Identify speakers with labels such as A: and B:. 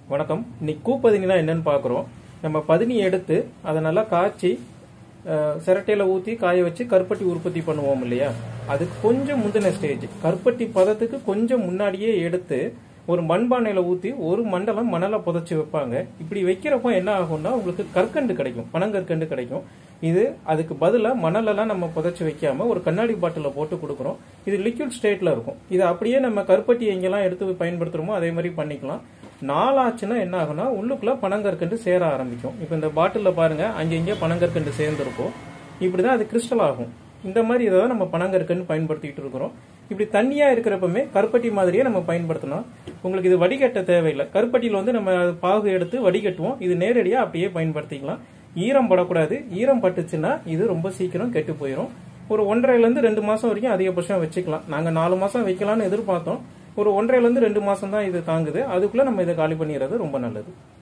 A: வணக்கம் இன்னைக்கு கூப்பதினா என்னன்னு பார்க்குறோம் நம்ம பதினி எடுத்து அதை நல்லா காய்ச்சி அஹ், சிரட்டையில ஊற்றி காய வச்சு கருப்பட்டி உற்பத்தி பண்ணுவோம் இல்லையா அதுக்கு கொஞ்சம் முந்தின ஸ்டேஜ் கருப்பட்டி பதத்துக்கு கொஞ்சம் முன்னாடியே எடுத்து ஒரு மண்பானையில ஊற்றி ஒரு மண்டலம் மணலை புதைச்சி வைப்பாங்க இப்படி வைக்கிறப்போ என்ன ஆகும்னா உங்களுக்கு கற்கண்டு கிடைக்கும் பனங்கற்கண்டு கிடைக்கும் இது அதுக்கு பதிலாக மணலெல்லாம் நம்ம புதைச்சி வைக்காம ஒரு கண்ணாடி பாட்டிலில் போட்டு கொடுக்குறோம் இது லிக்விட் ஸ்டேட்ல இருக்கும் இது அப்படியே நம்ம கருப்பட்டி எங்கெல்லாம் எடுத்து பயன்படுத்துறோமோ அதே மாதிரி பண்ணிக்கலாம் நாளாச்சுன்னா என்ன ஆகும்னா உள்ளுக்குள்ள பனங்கற்கண்டு சேர ஆரம்பிக்கும் இப்போ இந்த பாட்டிலில் பாருங்க அங்கங்கே பனங்கற்கண்டு சேர்ந்துருக்கும் இப்படிதான் அது கிறிஸ்டல் ஆகும் இந்த மாதிரி இதை தான் நம்ம பனங்கற்கண்டு பயன்படுத்திட்டு இருக்கிறோம் இப்படி தண்ணியா இருக்கிறப்பமே கருப்பட்டி மாதிரியே நம்ம பயன்படுத்தலாம் உங்களுக்கு இது வடிகட்ட தேவையில்லை கருப்பட்டியில் வந்து நம்ம பாகு எடுத்து வடிகட்டுவோம் இது நேரடியாக அப்படியே பயன்படுத்திக்கலாம் ஈரம் படக்கூடாது ஈரம் பட்டுச்சுன்னா இது ரொம்ப சீக்கிரம் கெட்டு போயிடும் ஒரு ஒன்றரைலேருந்து ரெண்டு மாதம் வரைக்கும் அதிகபட்சம் வச்சுக்கலாம் நாங்கள் நாலு மாதம் வைக்கலாம்னு எதிர்பார்த்தோம் ஒரு ஒன்றரைலேருந்து ரெண்டு மாதம் தான் இது தாங்குது அதுக்குள்ளே நம்ம இதை காலி பண்ணிடுறது ரொம்ப நல்லது